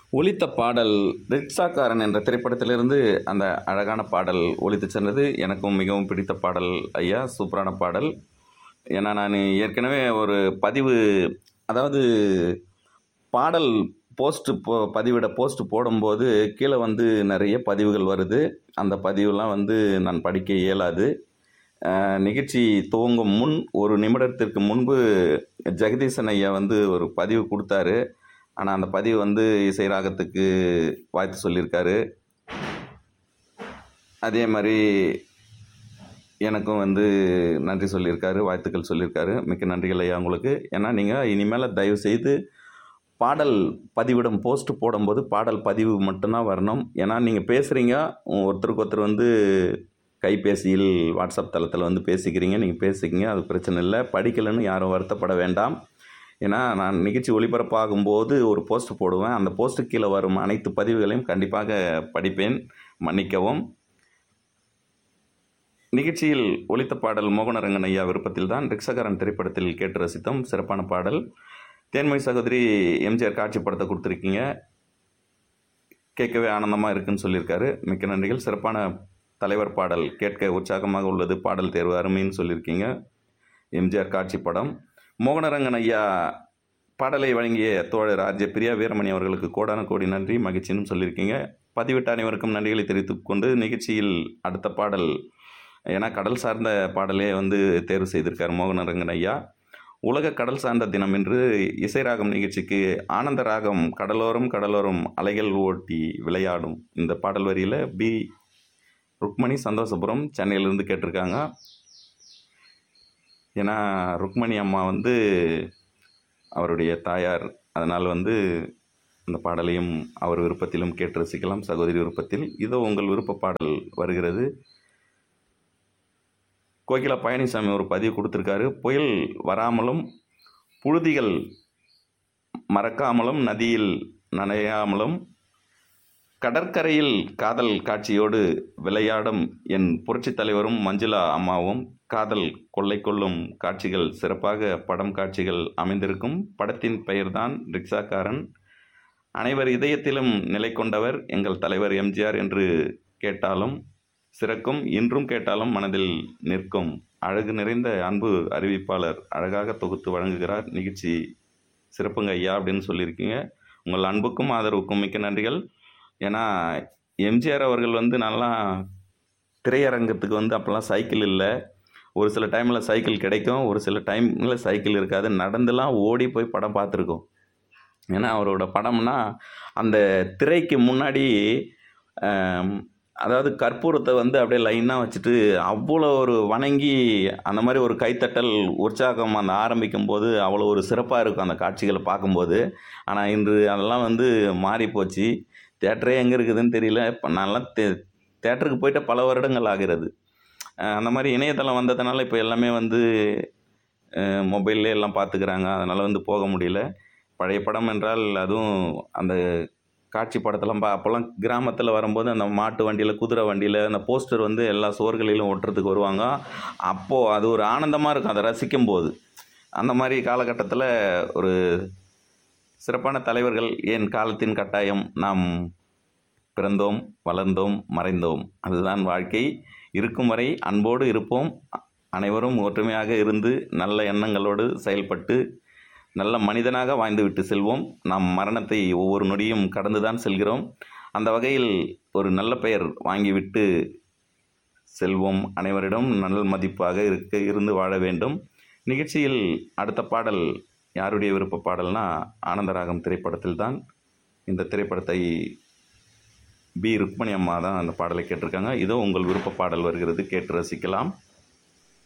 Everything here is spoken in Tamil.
ஒலித்த பாடல் ரிக்ஷாக்காரன் என்ற திரைப்படத்திலிருந்து அந்த அழகான பாடல் ஒலித்து சென்றது எனக்கும் மிகவும் பிடித்த பாடல் ஐயா சூப்பரான பாடல் ஏன்னா நான் ஏற்கனவே ஒரு பதிவு அதாவது பாடல் போஸ்ட்டு போ பதிவிட போஸ்ட் போடும்போது கீழே வந்து நிறைய பதிவுகள் வருது அந்த பதிவுலாம் வந்து நான் படிக்க இயலாது அஹ், நிகழ்ச்சி துவங்கும் முன் ஒரு நிமிடத்திற்கு முன்பு ஜெகதீசன் ஐயா வந்து ஒரு பதிவு கொடுத்தாரு ஆனால் அந்த பதிவு வந்து இசை ராகத்துக்கு வாழ்த்து சொல்லியிருக்காரு அதே மாதிரி எனக்கும் வந்து நன்றி சொல்லியிருக்காரு வாழ்த்துக்கள் சொல்லியிருக்காரு மிக்க நன்றிகள் ஐயா உங்களுக்கு ஏன்னா நீங்கள் இனிமேல் தயவு செய்து பாடல் பதிவிடும் போஸ்ட் போடும்போது பாடல் பதிவு மட்டும்தான் வரணும் ஏன்னா நீங்கள் பேசுகிறீங்க ஒருத்தருக்கு ஒருத்தர் வந்து கைபேசியில் வாட்ஸ்அப் தளத்தில் வந்து பேசிக்கிறீங்க நீங்கள் பேசிக்கிங்க அது பிரச்சனை இல்லை படிக்கலைன்னு யாரும் வருத்தப்பட வேண்டாம் ஏன்னா நான் நிகழ்ச்சி ஒளிபரப்பாகும்போது ஒரு போஸ்ட் போடுவேன் அந்த போஸ்ட்டு கீழே வரும் அனைத்து பதிவுகளையும் கண்டிப்பாக படிப்பேன் மன்னிக்கவும் நிகழ்ச்சியில் ஒலித்த பாடல் மோகனரங்கன் ஐயா விருப்பத்தில் தான் ரிக்ஷகாரன் திரைப்படத்தில் கேட்டு ரசித்தோம் சிறப்பான பாடல் தேன்மொழி சகோதரி எம்ஜிஆர் காட்சி படத்தை கொடுத்துருக்கீங்க கேட்கவே ஆனந்தமாக இருக்குன்னு சொல்லியிருக்காரு மிக்க நன்றிகள் சிறப்பான தலைவர் பாடல் கேட்க உற்சாகமாக உள்ளது பாடல் தேர்வு அருமைன்னு சொல்லியிருக்கீங்க எம்ஜிஆர் காட்சி படம் மோகனரங்கன் ஐயா பாடலை வழங்கிய தோழர் ஆர்ஜே பிரியா வீரமணி அவர்களுக்கு கோடான கோடி நன்றி மகிழ்ச்சின்னு சொல்லியிருக்கீங்க பதிவிட்ட அனைவருக்கும் நன்றிகளை தெரிவித்துக் கொண்டு நிகழ்ச்சியில் அடுத்த பாடல் ஏன்னா கடல் சார்ந்த பாடலே வந்து தேர்வு செய்திருக்கார் மோகனரங்கன் ஐயா உலக கடல் சார்ந்த தினம் என்று இசை ராகம் நிகழ்ச்சிக்கு ஆனந்த ராகம் கடலோரம் கடலோரம் அலைகள் ஓட்டி விளையாடும் இந்த பாடல் வரியில் பி ருக்மணி சந்தோஷபுரம் சென்னையிலேருந்து கேட்டிருக்காங்க ஏன்னா ருக்மணி அம்மா வந்து அவருடைய தாயார் அதனால் வந்து அந்த பாடலையும் அவர் விருப்பத்திலும் கேட்டு ரசிக்கலாம் சகோதரி விருப்பத்தில் இதோ உங்கள் விருப்ப பாடல் வருகிறது கோகிலா பழனிசாமி ஒரு பதிவு கொடுத்துருக்காரு புயல் வராமலும் புழுதிகள் மறக்காமலும் நதியில் நனையாமலும் கடற்கரையில் காதல் காட்சியோடு விளையாடும் என் புரட்சித் தலைவரும் மஞ்சுளா அம்மாவும் காதல் கொள்ளை கொள்ளும் காட்சிகள் சிறப்பாக படம் காட்சிகள் அமைந்திருக்கும் படத்தின் பெயர்தான் ரிக்ஷாக்காரன் அனைவர் இதயத்திலும் நிலை கொண்டவர் எங்கள் தலைவர் எம்ஜிஆர் என்று கேட்டாலும் சிறக்கும் இன்றும் கேட்டாலும் மனதில் நிற்கும் அழகு நிறைந்த அன்பு அறிவிப்பாளர் அழகாக தொகுத்து வழங்குகிறார் நிகழ்ச்சி சிறப்புங்க ஐயா அப்படின்னு சொல்லியிருக்கீங்க உங்கள் அன்புக்கும் ஆதரவுக்கும் மிக்க நன்றிகள் ஏன்னா எம்ஜிஆர் அவர்கள் வந்து நல்லா திரையரங்கத்துக்கு வந்து அப்போல்லாம் சைக்கிள் இல்லை ஒரு சில டைமில் சைக்கிள் கிடைக்கும் ஒரு சில டைமில் சைக்கிள் இருக்காது நடந்துலாம் ஓடி போய் படம் பார்த்துருக்கோம் ஏன்னா அவரோட படம்னா அந்த திரைக்கு முன்னாடி ஆம், அதாவது கற்பூரத்தை வந்து அப்படியே லைனாக வச்சுட்டு அவ்வளோ ஒரு வணங்கி அந்த மாதிரி ஒரு கைத்தட்டல் உற்சாகம் அந்த ஆரம்பிக்கும் போது அவ்வளோ ஒரு சிறப்பாக இருக்கும் அந்த காட்சிகளை பார்க்கும்போது ஆனால் இன்று அதெல்லாம் வந்து மாறி போச்சு தேட்டரே எங்கே இருக்குதுன்னு தெரியல இப்போ நான்லாம் தே தேட்டருக்கு போயிட்டு பல வருடங்கள் ஆகிறது அஹ் அந்த மாதிரி இணையதளம் வந்ததுனால இப்போ எல்லாமே வந்து மொபைல்லே எல்லாம் பார்த்துக்கிறாங்க அதனால் வந்து போக முடியல பழைய படம் என்றால் அதுவும் அந்த காட்சி படத்தெல்லாம் பா அப்போல்லாம் கிராமத்தில் வரும்போது அந்த மாட்டு வண்டியில் குதிரை வண்டியில் அந்த போஸ்டர் வந்து எல்லா சுவர்களிலும் ஒட்டுறதுக்கு வருவாங்க அப்போது அது ஒரு ஆனந்தமாக இருக்கும் அதை ரசிக்கும் போது அந்த மாதிரி காலகட்டத்தில் ஒரு சிறப்பான தலைவர்கள் ஏன் காலத்தின் கட்டாயம் நாம் பிறந்தோம் வளர்ந்தோம் மறைந்தோம் அதுதான் வாழ்க்கை இருக்கும் வரை அன்போடு இருப்போம் அனைவரும் ஒற்றுமையாக இருந்து நல்ல எண்ணங்களோடு செயல்பட்டு நல்ல மனிதனாக வாழ்ந்துவிட்டு செல்வோம் நாம் மரணத்தை ஒவ்வொரு நொடியும் கடந்துதான் செல்கிறோம் அந்த வகையில் ஒரு நல்ல பெயர் வாங்கிவிட்டு செல்வோம் அனைவரிடம் நல்ல மதிப்பாக இருக்க இருந்து வாழ வேண்டும் நிகழ்ச்சியில் அடுத்த பாடல் யாருடைய விருப்ப பாடல்னா ஆனந்தராகம் திரைப்படத்தில் தான் இந்த திரைப்படத்தை பி ருக்மணி அம்மா தான் அந்த பாடலை கேட்டிருக்காங்க இதோ உங்கள் விருப்ப பாடல் வருகிறது கேட்டு ரசிக்கலாம்